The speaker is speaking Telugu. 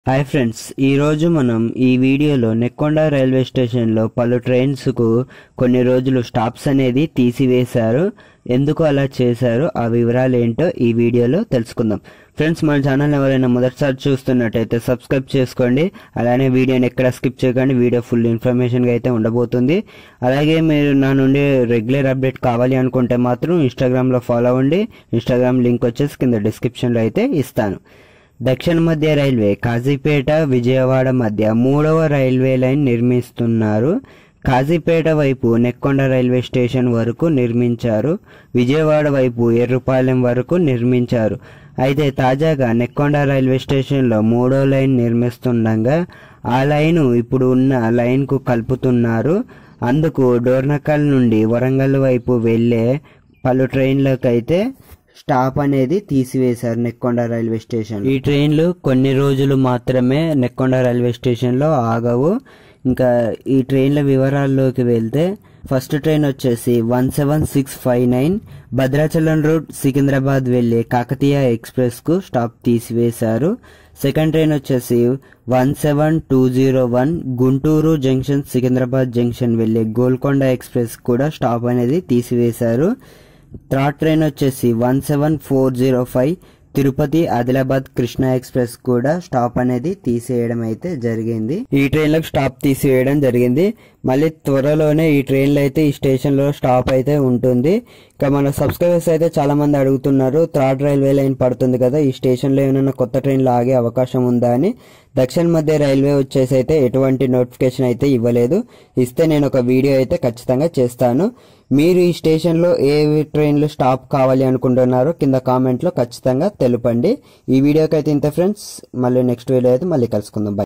హాయ్ ఫ్రెండ్స్ ఈరోజు మనం ఈ వీడియోలో నెక్కొండ రైల్వే స్టేషన్లో పలు ట్రైన్స్కు కొన్ని రోజులు స్టాప్స్ అనేది తీసివేశారు ఎందుకు అలా చేశారు ఆ వివరాలు ఏంటో ఈ వీడియోలో తెలుసుకుందాం ఫ్రెండ్స్ మన ఛానల్ ఎవరైనా మొదటిసారి చూస్తున్నట్టయితే సబ్స్క్రైబ్ చేసుకోండి అలానే వీడియోని ఎక్కడ స్కిప్ చేయకండి వీడియో ఫుల్ ఇన్ఫర్మేషన్గా అయితే ఉండబోతుంది అలాగే మీరు నా నుండి రెగ్యులర్ అప్డేట్ కావాలి అనుకుంటే మాత్రం ఇన్స్టాగ్రామ్లో ఫాలో అవ్వండి ఇన్స్టాగ్రామ్ లింక్ వచ్చేసి కింద డిస్క్రిప్షన్లో అయితే ఇస్తాను దక్షిణ మధ్య రైల్వే కాజీపేట విజయవాడ మధ్య మూడవ రైల్వే లైన్ నిర్మిస్తున్నారు కాజీపేట వైపు నెక్కొండ రైల్వే స్టేషన్ వరకు నిర్మించారు విజయవాడ వైపు ఎర్రుపాలెం వరకు నిర్మించారు అయితే తాజాగా నెక్కొండ రైల్వే స్టేషన్లో మూడో లైన్ నిర్మిస్తుండగా ఆ లైను ఇప్పుడు ఉన్న లైన్కు కలుపుతున్నారు అందుకు డోర్నకల్ నుండి వరంగల్ వైపు వెళ్ళే పలు ట్రైన్లకు అయితే స్టాప్ అనేది తీసివేశారు నెక్కొండ రైల్వే స్టేషన్ ఈ ట్రైన్లు కొన్ని రోజులు మాత్రమే నెక్కొండ రైల్వే స్టేషన్లో ఆగవు ఇంకా ఈ ట్రైన్ల వివరాల్లోకి వెళ్తే ఫస్ట్ ట్రైన్ వచ్చేసి one seven six five nine Bhadrachalam road Secunderabad వెళ్లే కాకతీయ ఎక్స్ప్రెస్ కు స్టాప్ తీసివేశారు సెకండ్ ట్రైన్ వచ్చేసి one seven two zero one Guntur junction Secunderabad junction వెళ్లే గోల్కొండ ఎక్స్ప్రెస్ కూడా స్టాప్ అనేది తీసివేశారు థర్డ్ ట్రైన్ వచ్చేసి one seven four zero five Tirupati Adilabad Krishna express కూడా స్టాప్ అనేది తీసేయడం అయితే జరిగింది ఈ ట్రైన్లకు స్టాప్ తీసివేయడం జరిగింది మళ్ళీ త్వరలోనే ఈ ట్రైన్లో అయితే ఈ స్టేషన్లో స్టాప్ అయితే ఉంటుంది ఇక మన సబ్స్క్రైబర్స్ అయితే చాలా మంది అడుగుతున్నారు థర్డ్ రైల్వే లైన్ పడుతుంది కదా ఈ స్టేషన్లో ఏమైనా కొత్త ట్రైన్లు ఆగే అవకాశం ఉందా అని దక్షిణ మధ్య రైల్వే వచ్చేసి అయితే ఎటువంటి నోటిఫికేషన్ అయితే ఇవ్వలేదు ఇస్తే నేను ఒక వీడియో అయితే ఖచ్చితంగా చేస్తాను మీరు ఈ స్టేషన్లో ఏ ట్రైన్లు స్టాప్ కావాలి అనుకుంటున్నారో కింద కామెంట్లో ఖచ్చితంగా తెలుపండి ఈ వీడియోకి అయితే ఇంత ఫ్రెండ్స్ మళ్ళీ నెక్స్ట్ వీడియో అయితే మళ్ళీ కలుసుకుందాం బై